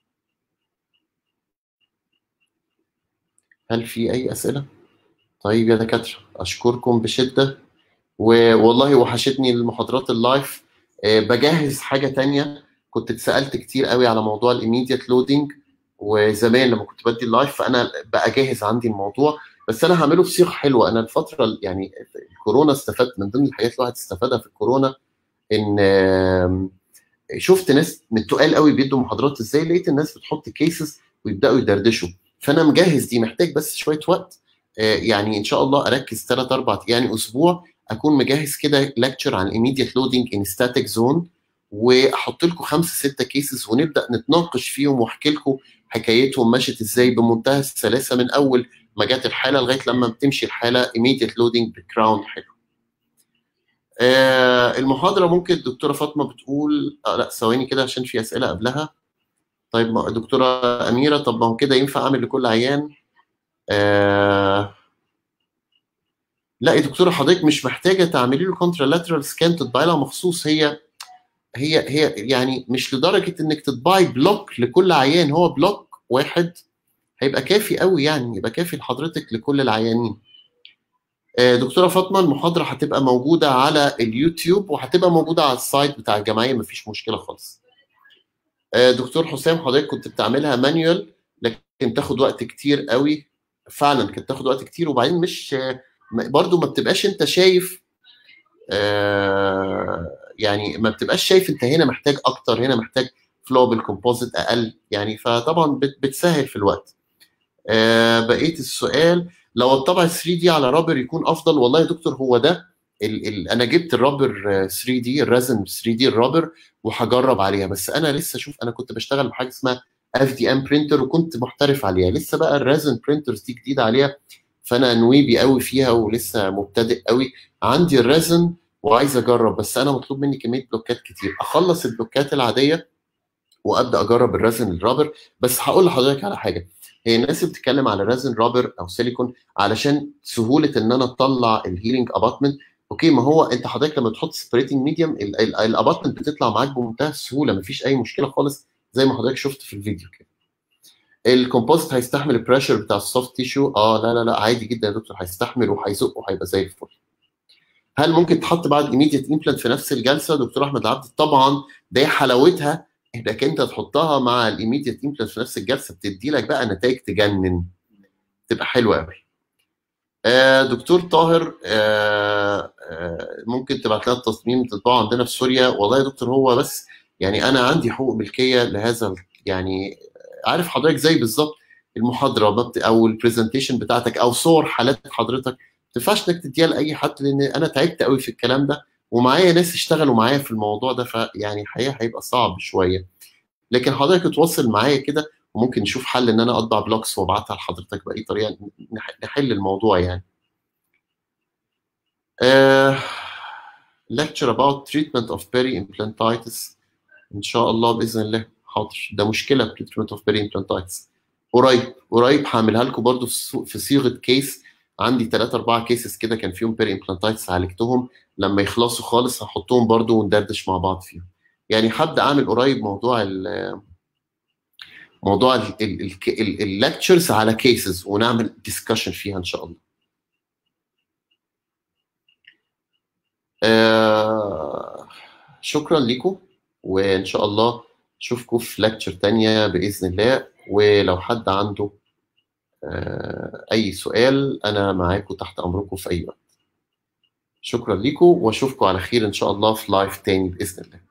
هل في اي اسئله طيب يا دكاتره اشكركم بشده والله وحشتني المحاضرات اللايف آه بجهز حاجه تانية كنت اتسالت كتير قوي على موضوع الايميديت لودنج وزمان لما كنت بدي اللايف فانا بقى جاهز عندي الموضوع بس انا هعمله بصيغه حلوه انا الفتره يعني الكورونا استفدت من ضمن الحاجات الواحد استفادها في الكورونا ان شفت ناس من تقال قوي بيدوا محاضرات ازاي لقيت الناس بتحط كيسز ويبداوا يدردشوا فانا مجهز دي محتاج بس شويه وقت يعني ان شاء الله اركز ثلاث اربع يعني اسبوع اكون مجهز كده لكتشر عن immediate لودنج ان ستاتيك زون واحط لكم خمسه سته كيسز ونبدا نتناقش فيهم واحكي لكم حكايتهم مشت ازاي بمنتهى السلاسه من اول ما جت الحاله لغايه لما بتمشي الحاله immediate loading بكراون حلو. آه المحاضره ممكن الدكتوره فاطمه بتقول آه لا ثواني كده عشان في اسئله قبلها. طيب ما دكتوره اميره طب ما هو كده ينفع اعمل لكل عيان؟ آه لا يا دكتوره حضرتك مش محتاجه تعملي له كونترالاترال سكان تطبعي لها مخصوص هي هي هي يعني مش لدرجه انك تطبعي بلوك لكل عيان هو بلوك واحد هيبقى كافي قوي يعني يبقى كافي لحضرتك لكل العيانين دكتوره فاطمه المحاضره هتبقى موجوده على اليوتيوب وهتبقى موجوده على السايت بتاع الجمعيه مفيش مشكله خالص دكتور حسام حضرتك كنت بتعملها مانيوال لكن تاخد وقت كتير قوي فعلا كانت تاخد وقت كتير وبعدين مش برضو ما بتبقاش انت شايف يعني ما بتبقاش شايف انت هنا محتاج اكتر هنا محتاج فلو بالكومبوزيت اقل يعني فطبعا بتسهل في الوقت آه بقيه السؤال لو الطبع 3 دي على رابر يكون افضل والله يا دكتور هو ده ال ال انا جبت الرابر 3 دي الرزن 3 دي الرابر وهجرب عليها بس انا لسه شوف انا كنت بشتغل بحاجه اسمها اف دي ام برينتر وكنت محترف عليها لسه بقى الرازن برينترز دي جديده عليها فانا نويبي قوي فيها ولسه مبتدئ قوي عندي الرازن وعايز اجرب بس انا مطلوب مني كميه بلوكات كتير اخلص البلوكات العاديه وابدا اجرب الرازن الرابر بس هقول لحضرتك على حاجه هي الناس بتتكلم على رازن رابر او سيليكون علشان سهوله ان انا اطلع الهيلينج اباتمنت اوكي ما هو انت حضرتك لما تحط سبريتنج ميديوم الاباتمنت بتطلع معاك بمنتهى السهوله مفيش اي مشكله خالص زي ما حضرتك شفت في الفيديو كده الكومبوزيت هيستحمل البريشر بتاع السوفت تيشو اه لا لا لا عادي جدا يا دكتور هيستحمل وهيزق وهيبقى زي الفل هل ممكن تحط بعد ايميديت امبلانت في نفس الجلسه دكتور احمد عبد طبعا ده حلاوتها انك انت تحطها مع الايميديت امبلانت في نفس الجلسه بتدي لك بقى نتائج تجنن تبقى حلوه قوي آه دكتور طاهر آه آه ممكن تبعت لنا التصميم تطبعه عندنا في سوريا والله يا دكتور هو بس يعني انا عندي حقوق ملكيه لهذا يعني عارف حضرتك زي بالظبط المحاضره او البرزنتيشن بتاعتك او صور حالات حضرتك ما تنفعش انك تديها لاي حد لان انا تعبت قوي في الكلام ده ومعايا ناس اشتغلوا معايا في الموضوع ده فيعني الحقيقه هيبقى صعب شويه لكن حضرتك اتواصل معايا كده وممكن نشوف حل ان انا اطبع بلوكس وابعتها لحضرتك باي طريقه نحل الموضوع يعني. Uh, lecture about treatment of peri-implantitis ان شاء الله باذن الله حاضر ده مشكله treatment of peri-implantitis قريب قريب هعملها لكم برضو في صيغه كيس عندي 3 4 كيسز كده كان فيهم بيري امبلانتايتس عالجتهم لما يخلصوا خالص هحطهم برضو وندردش مع بعض فيهم يعني هبدا اعمل قريب موضوع ال موضوع الليكتشرز على كيسز ونعمل ديسكشن فيها ان شاء الله آه شكرا لكم وان شاء الله اشوفكم في ليكتشر تانية باذن الله ولو حد عنده آه اي سؤال انا معاكم تحت امركم في اي وقت شكرا لكم واشوفكم على خير ان شاء الله في لايف تاني باذن الله